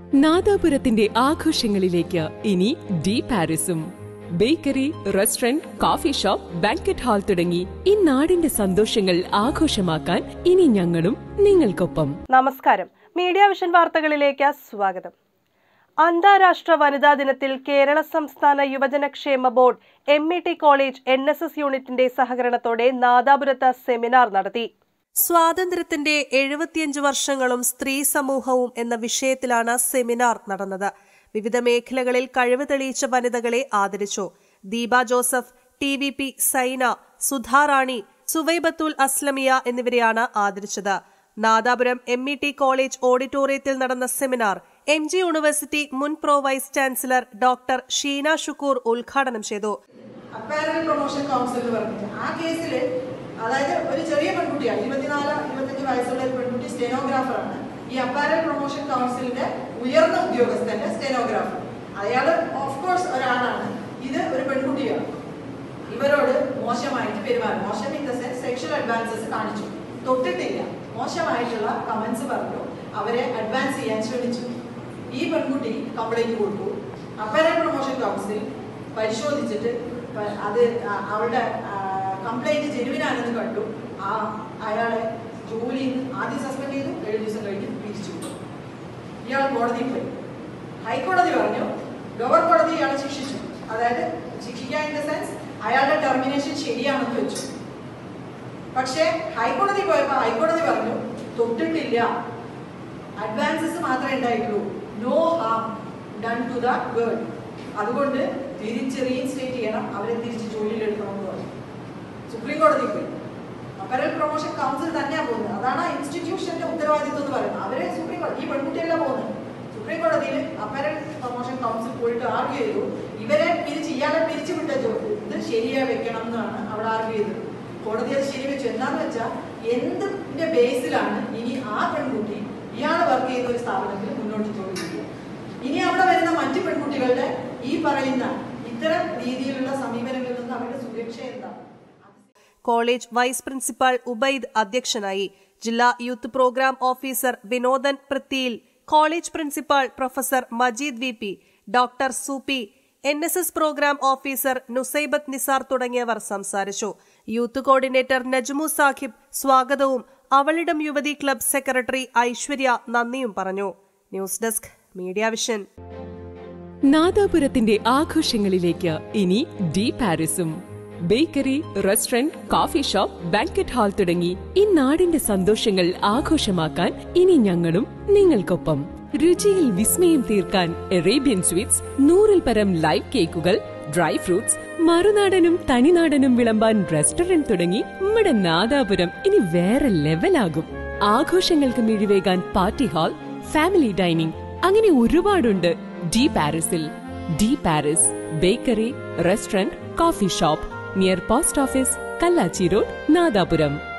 നാദാപുരത്തിന്റെ ആഘോഷങ്ങളിലേക്ക് ഇനി ഡി പാരിസും bakery restaurant coffee shop banquet hall തുടങ്ങി ഈ നാടിന്റെ സന്തോഷങ്ങൾ ആഘോഷമാക്കാൻ ഇനി ഞങ്ങളും നിങ്ങൾക്കൊപ്പം നമസ്കാരം മീഡിയ വിഷൻ വാർത്തകളിലേക്ക് സ്വാഗതം അന്താരാഷ്ട്ര വനിതാ ദിനത്തിൽ കേരള സംസ്ഥാന യുവജനക്ഷേമ board M E T college N S S യൂണിറ്റിന്റെ സഹകരണത്തോടെ നാദാപുരത്ത് സെമിനാർ നടത്തി സ്വാതന്ത്ര്യത്തിന്റെ എഴുപത്തിയഞ്ച് വർഷങ്ങളും സ്ത്രീ സമൂഹവും എന്ന വിഷയത്തിലാണ് സെമിനാർ നടന്നത് വിവിധ മേഖലകളിൽ കഴിവ് തെളിയിച്ച വനിതകളെ ആദരിച്ചു Deepa Joseph T V P Saina Sudharani Suvaibathul Aslamiya എന്നിവരെയാണ് ആദരിച്ചത് Nadapuram M E T college ഓഡിറ്റോറിയത്തിൽ നടന്ന സെമിനാർ എം ജി യൂണിവേഴ്സിറ്റി മുൻ pro vice chancellor doctor Sheena Shukkur ഉദ്ഘാടനം ചെയ്തു അപ്പാരൽ പ്രൊമോഷൻ കൗൺസിൽ എന്ന് പറഞ്ഞിട്ട് ആ കേസിൽ അതായത് ഒരു ചെറിയ പെൺകുട്ടിയാണ് ഇരുപത്തിനാല് ഇരുപത്തഞ്ച് വയസ്സുള്ള ഒരു പെൺകുട്ടി സ്റ്റെനോഗ്രാഫറാണ് ഈ അപ്പാരൽ പ്രൊമോഷൻ കൗൺസിലിന്റെ ഉയർന്ന ഉദ്യോഗസ്ഥന്റെ സ്റ്റെനോഗ്രാഫർ അയാൾ ഓഫ് കോഴ്സ് ഒരാളാണ് ഇത് ഒരു പെൺകുട്ടിയാണ് ഇവരോട് മോശമായിട്ട് പെരുമാറി മോശം in the sense sexual advances കാണിച്ചു തൊട്ടിട്ടില്ല മോശമായിട്ടുള്ള കമന്റ്സ് പറഞ്ഞു അവരെ അഡ്വാൻസ് ചെയ്യാൻ ശ്രമിച്ചു ഈ പെൺകുട്ടി കംപ്ലൈന്റ് കൊടുത്തു അപ്പാരൽ പ്രൊമോഷൻ കൗൺസിൽ പരിശോധിച്ചിട്ട് പ- അത് ആ- അവളുടെ കംപ്ലൈന്റ് ജെനുവിനാണെന്ന് കണ്ടു ആ അയാളെ ജോലിയിൽ നിന്ന് ആദ്യം സസ്പെൻഡ് ചെയ്തു ഏഴ് ദിവസം കഴിഞ്ഞ് പിരിച്ചു വിട്ടു ഇയാൾ കോടതിയിൽ പോയി ഹൈക്കോടതി പറഞ്ഞു ലോവർ കോടതി ഇയാളെ ശിക്ഷിച്ചു അതായത് ശിക്ഷിക്കുക ഇൻ ദ സെൻസ് അയാളുടെ ടെർമിനേഷൻ ശരിയാണെന്ന് വെച്ചു പക്ഷേ ഹൈക്കോടതി പോയപ്പോൾ ഹൈക്കോടതി പറഞ്ഞു തൊട്ടിട്ടില്ല അഡ്വാൻസസ് മാത്രമേ ഉണ്ടായിട്ടുള്ളൂ no harm done to the girl അതുകൊണ്ട് തിരിച്ച് റീഇൻസ്റ്റേറ്റ് ചെയ്യണം അവരെ തിരിച്ച് ജോലിയിൽ എടുക്കണം എന്ന് പറഞ്ഞു സുപ്രീം കോടതി പോയി അപ്പരൽ പ്രൊമോഷൻ കൗൺസിൽ തന്നെയാണ് പോകുന്നത് അതാണ് ആ ഇൻസ്റ്റിറ്റ്യൂഷന്റെ ഉത്തരവാദിത്വം എന്ന് പറയുന്നത് അവരെ സുപ്രീം കോടതി ഈ പെൺകുട്ടിയല്ല പോകുന്നത് സുപ്രീം കോടതിയിൽ അപ്പരൽ പ്രൊമോഷൻ കൗൺസിൽ പോയിട്ട് ആർഗ്യൂ ചെയ്തു ഇവരെ പിരിച്ച് ഇയാളെ പിരിച്ചു വിട്ട ജോലി ഇത് ശരിയായി വെക്കണം എന്നാണ് അവിടെ ആർഗ്യൂ ചെയ്തത് കോടതി അത് ശരി വെച്ചു എന്താന്ന് വെച്ചാൽ എന്തിന്റെ ബേസിലാണ് ഇനി ആ പെൺകുട്ടി ഇയാൾ വർക്ക് ചെയ്യുന്ന ഒരു സ്ഥാപനത്തിൽ മുന്നോട്ട് ജോലി ചെയ്യുക ഇനി അവിടെ വരുന്ന മറ്റു പെൺകുട്ടികളുടെ ഈ പറയുന്ന ഇത്തരം രീതിയിലുള്ള സമീപനങ്ങളിൽ നിന്ന് അവരുടെ സുരക്ഷ എന്താണ് കോളേജ് വൈസ് പ്രിൻസിപ്പാൾ ഉബൈദ് അധ്യക്ഷനായി ജില്ലാ യൂത്ത് പ്രോഗ്രാം ഓഫീസർ വിനോദൻ പൃഥ്വിയിൽ college principal professor Majeed V P doctor Soopy N S S program officer Nusaibath Nisar തുടങ്ങിയവർ സംസാരിച്ചു യൂത്ത് കോർഡിനേറ്റർ നജ്മു സാഹിബ് സ്വാഗതവും അവളിടം യുവതി ക്ലബ് സെക്രട്ടറി ഐശ്വര്യ നന്ദിയും പറഞ്ഞു ന്യൂസ് ഡെസ്ക് മീഡിയ വിഷൻ നാദാപുരത്തിന്റെ ആഘോഷങ്ങളിലേക്ക് ഇനി ഡി പാരിസും bakery restaurant coffee shop banquet hall തുടങ്ങി ഈ നാടിന്റെ സന്തോഷങ്ങൾ ആഘോഷമാക്കാൻ ഇനി ഞങ്ങളും നിങ്ങൾക്കൊപ്പം രുചിയിൽ വിസ്മയം തീർക്കാൻ അറേബ്യൻ സ്വീറ്റ്സ് നൂറിൽ പരം ലൈവ് കേക്കുകൾ ഡ്രൈ ഫ്രൂട്ട്സ് മറുനാടനും തനിനാടനും വിളമ്പാൻ റെസ്റ്റോറന്റ് തുടങ്ങി നമ്മുടെ നാദാപുരം ഇനി വേറെ ലെവലാകും ആഘോഷങ്ങൾക്ക് മിഴിവേകാൻ പാർട്ടി ഹാൾ ഫാമിലി ഡൈനിങ് അങ്ങനെ ഒരുപാടുണ്ട് ഡി പാരിസിൽ D Paris bakery restaurant coffee shop near post office Kallachi road Nadapuram